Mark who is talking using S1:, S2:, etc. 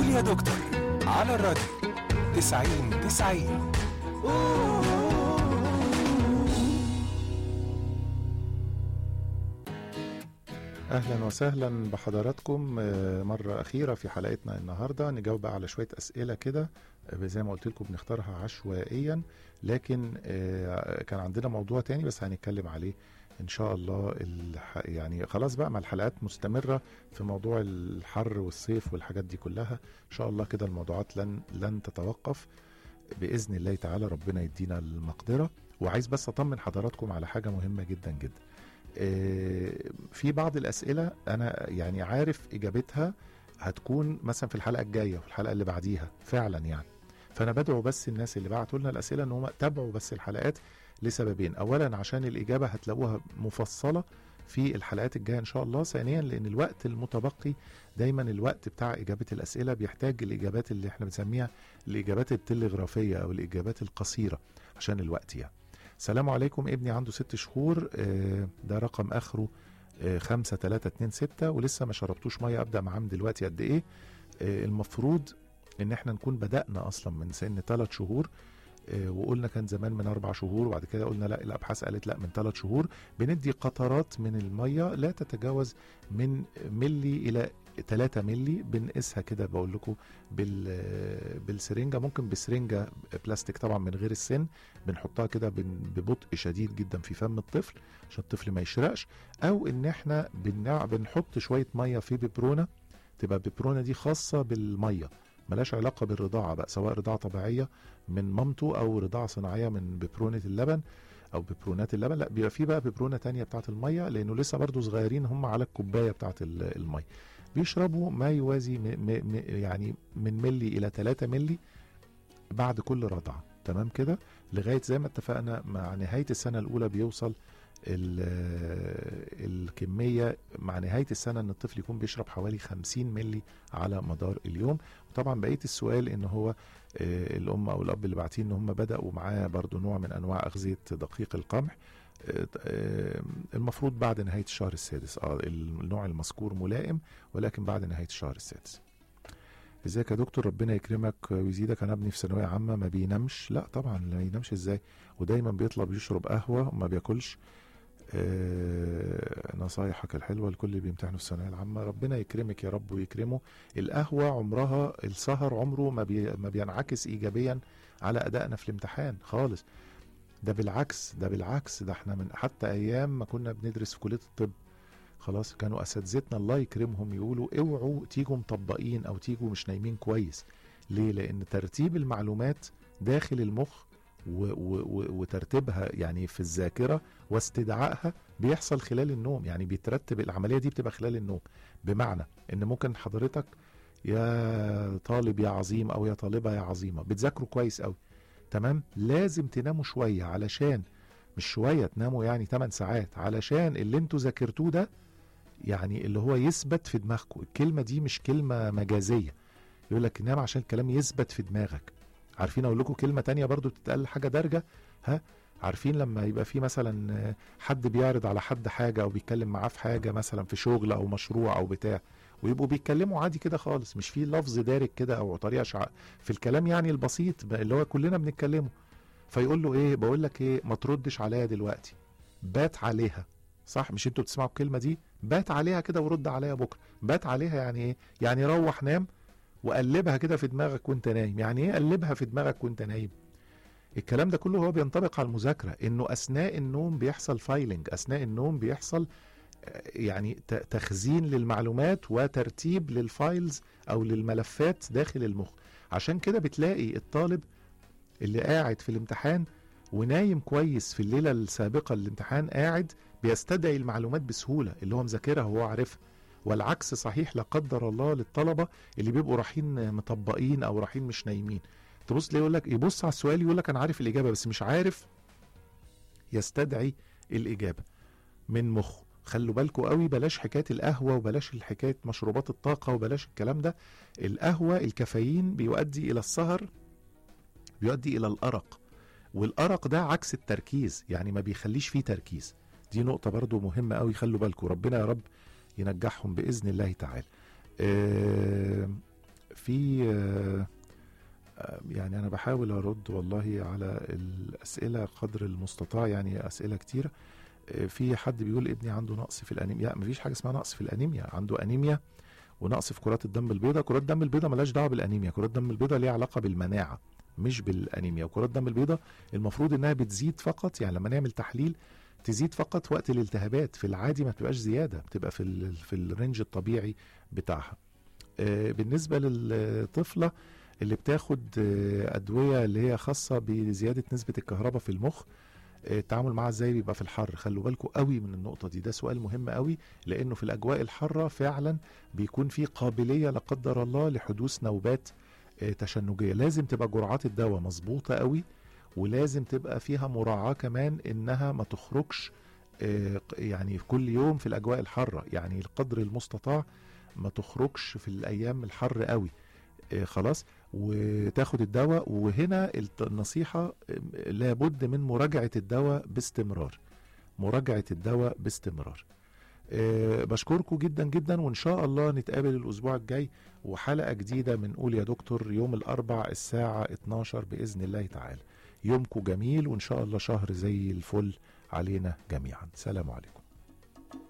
S1: قول يا دكتور على الراديو تسعين تسعين
S2: اهلا وسهلا بحضراتكم آه، مره اخيره في حلقتنا النهارده نجاوب بقى على شويه اسئله كده آه، زي ما قلت لكم بنختارها عشوائيا لكن آه، كان عندنا موضوع تاني بس هنتكلم عليه ان شاء الله الح... يعني خلاص بقى ما الحلقات مستمره في موضوع الحر والصيف والحاجات دي كلها ان شاء الله كده الموضوعات لن لن تتوقف باذن الله تعالى ربنا يدينا المقدره وعايز بس اطمن حضراتكم على حاجه مهمه جدا جدا آه، في بعض الاسئله انا يعني عارف اجابتها هتكون مثلا في الحلقه الجايه وفي الحلقه اللي بعديها فعلا يعني فانا بدعو بس الناس اللي بعتوا لنا الاسئله ان هم تابعوا بس الحلقات لسببين اولا عشان الاجابه هتلاقوها مفصله في الحلقات الجايه ان شاء الله ثانيا لان الوقت المتبقي دايما الوقت بتاع اجابه الاسئله بيحتاج الاجابات اللي احنا بنسميها الاجابات التلغرافيه او الاجابات القصيره عشان الوقت يعني السلام عليكم ابني عنده ست شهور آه، ده رقم اخره آه، خمسة تلاتة اتنين ستة ولسه ما شربتوش مية ابدأ معاه من دلوقتي قد ايه آه، المفروض ان احنا نكون بدأنا اصلا من سن ثلاث شهور آه، وقلنا كان زمان من اربع شهور وبعد كده قلنا لا الابحاث قالت لا من ثلاث شهور بندي قطرات من الميه لا تتجاوز من ملي الى 3 ملي بنقيسها كده بقول لكم بال بالسرنجه ممكن بسرنجه بلاستيك طبعا من غير السن بنحطها كده بن- ببطء شديد جدا في فم الطفل عشان الطفل ما يشرقش او ان احنا بنع- بنحط شويه ميه في ببرونه تبقى ببرونه دي خاصه بالميه ملاش علاقه بالرضاعه بقى سواء رضاعه طبيعيه من مامته او رضاعه صناعيه من ببرونه اللبن او ببرونات اللبن لا بيبقى في بقى ببرونه تانية بتاعه الميه لانه لسه برضو صغيرين هم على الكوبايه بتاعه ال- الميه بيشربوا ما يوازي م م م يعني من ملي الى 3 ملي بعد كل رضعه تمام كده لغايه زي ما اتفقنا مع نهايه السنه الاولى بيوصل ال- الكميه مع نهايه السنه ان الطفل يكون بيشرب حوالي 50 ملي على مدار اليوم وطبعا بقيه السؤال ان هو آه، الام او الاب اللي باعتين ان هم بداوا معاه برضو نوع من انواع اغذيه دقيق القمح آه، آه، المفروض بعد نهايه الشهر السادس اه النوع المذكور ملائم ولكن بعد نهايه الشهر السادس ازيك يا دكتور ربنا يكرمك ويزيدك انا ابني في ثانويه عامه ما بينامش لا طبعا ما ينامش ازاي ودايما بيطلب يشرب قهوه وما بياكلش آه نصايحك الحلوه لكل اللي بيمتحنوا في الثانويه العامه ربنا يكرمك يا رب ويكرمه القهوه عمرها السهر عمره ما, بي ما بينعكس ايجابيا على ادائنا في الامتحان خالص ده بالعكس ده بالعكس ده احنا من حتى ايام ما كنا بندرس في كليه الطب خلاص كانوا اساتذتنا الله يكرمهم يقولوا اوعوا تيجوا مطبقين او تيجوا مش نايمين كويس ليه لان ترتيب المعلومات داخل المخ و و و وترتيبها يعني في الذاكره واستدعائها بيحصل خلال النوم يعني بيترتب العمليه دي بتبقى خلال النوم بمعنى ان ممكن حضرتك يا طالب يا عظيم او يا طالبه يا عظيمه بتذاكروا كويس قوي تمام لازم تناموا شويه علشان مش شويه تناموا يعني 8 ساعات علشان اللي انتوا ذاكرتوه ده يعني اللي هو يثبت في دماغكم الكلمه دي مش كلمه مجازيه يقول لك نام عشان الكلام يثبت في دماغك عارفين اقول لكم كلمه تانية برضو بتتقال حاجه دارجه ها عارفين لما يبقى في مثلا آه، حد بيعرض على حد حاجه او بيتكلم معاه في حاجه مثلا في شغل او مشروع او بتاع ويبقوا بيتكلموا عادي كده خالص مش في لفظ دارج كده او طريقه شع... في الكلام يعني البسيط بقى اللي هو كلنا بنتكلمه فيقول له ايه بقول لك ايه ما تردش عليا دلوقتي بات عليها صح مش انتوا بتسمعوا الكلمه دي بات عليها كده ورد عليها بكره بات عليها يعني ايه يعني روح نام وقلبها كده في دماغك وانت نايم يعني ايه قلبها في دماغك وانت نايم الكلام ده كله هو بينطبق على المذاكره انه اثناء النوم بيحصل فايلنج اثناء النوم بيحصل آه، يعني ت- تخزين للمعلومات وترتيب للفايلز او للملفات داخل المخ عشان كده بتلاقي الطالب اللي قاعد في الامتحان ونايم كويس في الليله السابقه للامتحان قاعد بيستدعي المعلومات بسهوله اللي هو مذاكرها وهو عارفها والعكس صحيح لا قدر الله للطلبه اللي بيبقوا رايحين مطبقين او رايحين مش نايمين تبص ليه يقول لك يبص على السؤال يقول لك انا عارف الاجابه بس مش عارف يستدعي الاجابه من مخه خلوا بالكوا قوي بلاش حكايه القهوه وبلاش حكايه مشروبات الطاقه وبلاش الكلام ده القهوه الكافيين بيؤدي الى السهر بيؤدي الى الارق والارق ده عكس التركيز يعني ما بيخليش فيه تركيز دي نقطه برضو مهمه قوي خلوا بالكم ربنا يا رب ينجحهم باذن الله تعالى آه، في آه، آه، يعني انا بحاول ارد والله على الاسئله قدر المستطاع يعني اسئله كتيره آه، في حد بيقول ابني عنده نقص في الانيميا لا مفيش حاجه اسمها نقص في الانيميا عنده انيميا ونقص في كرات الدم البيضاء كرات الدم البيضاء ملهاش دعوه بالانيميا كرات الدم البيضاء ليها علاقه بالمناعه مش بالانيميا وكرات الدم البيضاء المفروض انها بتزيد فقط يعني لما نعمل تحليل تزيد فقط وقت الالتهابات في العادي ما بتبقاش زياده بتبقى في ال في الرينج الطبيعي بتاعها آه، بالنسبه للطفله اللي بتاخد آه، ادويه اللي هي خاصه بزياده نسبه الكهرباء في المخ آه، التعامل معاها ازاي بيبقى في الحر خلوا بالكم قوي من النقطه دي ده سؤال مهم قوي لانه في الاجواء الحاره فعلا بيكون في قابليه لا قدر الله لحدوث نوبات آه، تشنجيه لازم تبقى جرعات الدواء مظبوطه قوي ولازم تبقى فيها مراعاه كمان انها ما تخرجش آه، يعني في كل يوم في الاجواء الحاره يعني القدر المستطاع ما تخرجش في الايام الحر قوي آه، خلاص وتاخد الدواء وهنا الت- النصيحه آه، لابد من مراجعه الدواء باستمرار مراجعه الدواء باستمرار آه، بشكركم جدا جدا وان شاء الله نتقابل الاسبوع الجاي وحلقه جديده من قول يا دكتور يوم الاربع الساعه 12 باذن الله تعالى يومكم جميل وان شاء الله شهر زي الفل علينا جميعا سلام عليكم